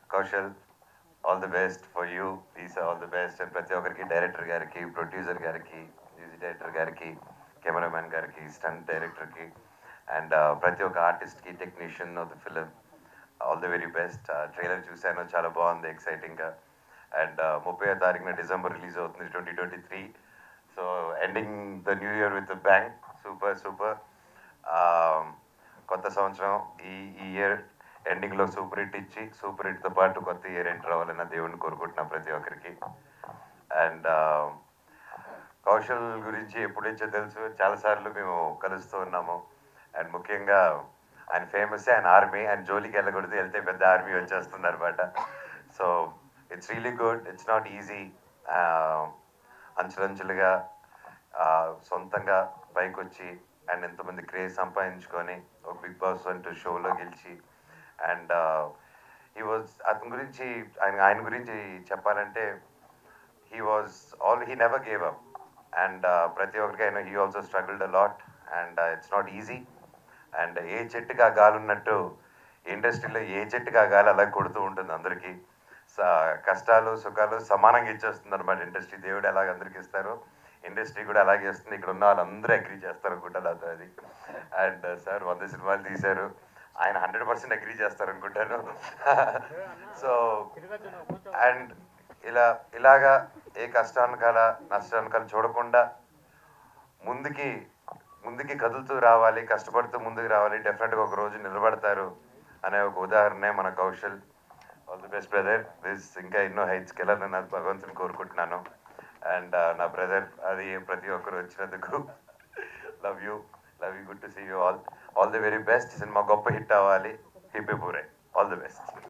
Kaushal all the best for you is all the best and ప్రతి ఒక్కరికి director గారికి producer గారికి మ్యూజిక్ డైరెక్టర్ గారికి కెమెరామ్యాన్ గారికి స్టంట్ డైరెక్టర్కి అండ్ ప్రతి ఒక్క ఆర్టిస్ట్కి technician of the film all the very best trailer చూశాను చాలా బాగుంది ఎక్సైటింగ్గా అండ్ ముప్పై తారీఖున డిసెంబర్ రిలీజ్ అవుతుంది twenty twenty three so ending the new year with bang super super కొత్త సంవత్సరం ఈ ఈ ఇయర్ ఎండింగ్లో సూపర్ హిట్ ఇచ్చి సూపర్ హిట్తో పాటు కొత్త ఇయర్ ఎంటర్ అవ్వాలని దేవుడిని కోరుకుంటున్నా ప్రతి ఒక్కరికి అండ్ కౌశల్ గురించి ఎప్పటి నుంచో తెలుసు చాలాసార్లు మేము కలుస్తూ ఉన్నాము అండ్ ముఖ్యంగా ఆయన ఫేమస్ ఆయన ఆర్మీ ఆయన జోలికి వెళ్ళకూడదు వెళ్తే పెద్ద ఆర్మీ వచ్చేస్తుంది అనమాట so it's really good it's not easy అంచులంచులుగా ఆ, సొంతంగా పైకి వచ్చి అండ్ ఎంతమంది క్రేజ్ సంపాదించుకొని ఒక బిగ్ బాస్ అంటూ షోలో గెలిచి అండ్ హీ వాజ్ అతని గురించి ఆయన ఆయన గురించి చెప్పాలంటే he was all he never gave up and ప్రతి ఒక్కరికి ఆయన he also struggled a lot and it's not easy and ఏ చెట్టుగా గాలి ఉన్నట్టు ఇండస్ట్రీలో ఏ చెట్టుగా గాలి అలా కొడుతూ ఉంటుంది అందరికీ స- కష్టాలు సుఖాలు సమానంగా ఇచ్చేస్తుంది అనమాట ఇండస్ట్రీ దేవుడు ఎలాగ అందరికి ఇస్తారు ఇండస్ట్రీ కూడా అలాగే ఇస్తుంది ఇక్కడ ఉన్న వాళ్ళందరూ అగ్రీ చేస్తారు అనుకుంటా నాతో అది అండ్ సార్ వంద సినిమాలు తీశారు ఆయన హండ్రెడ్ పర్సెంట్ అగ్రీ చేస్తారు అనుకుంటాను సో అండ్ ఇలా ఇలాగా ఏ కష్టానికాల నష్టానికాల చూడకుండా ముందుకి ముందుకి కదులుతూ రావాలి కష్టపడుతూ ముందుకు రావాలి డెఫినెట్గా ఒక రోజు నిలబడతారు అనే ఒక ఉదాహరణే మన Kaushal all the best brother this ఇంకా ఎన్నో హైట్స్కి వెళ్ళాలని నాకు భగవంతుని కోరుకుంటున్నాను అండ్ నా బ్రదర్ అది ప్రతి ఒక్కరు వచ్చినందుకు love you love you good to see you all all the very best cinema గొప్ప హిట్ అవ్వాలి హిప్పి పూరే ఆల్ ది బెస్ట్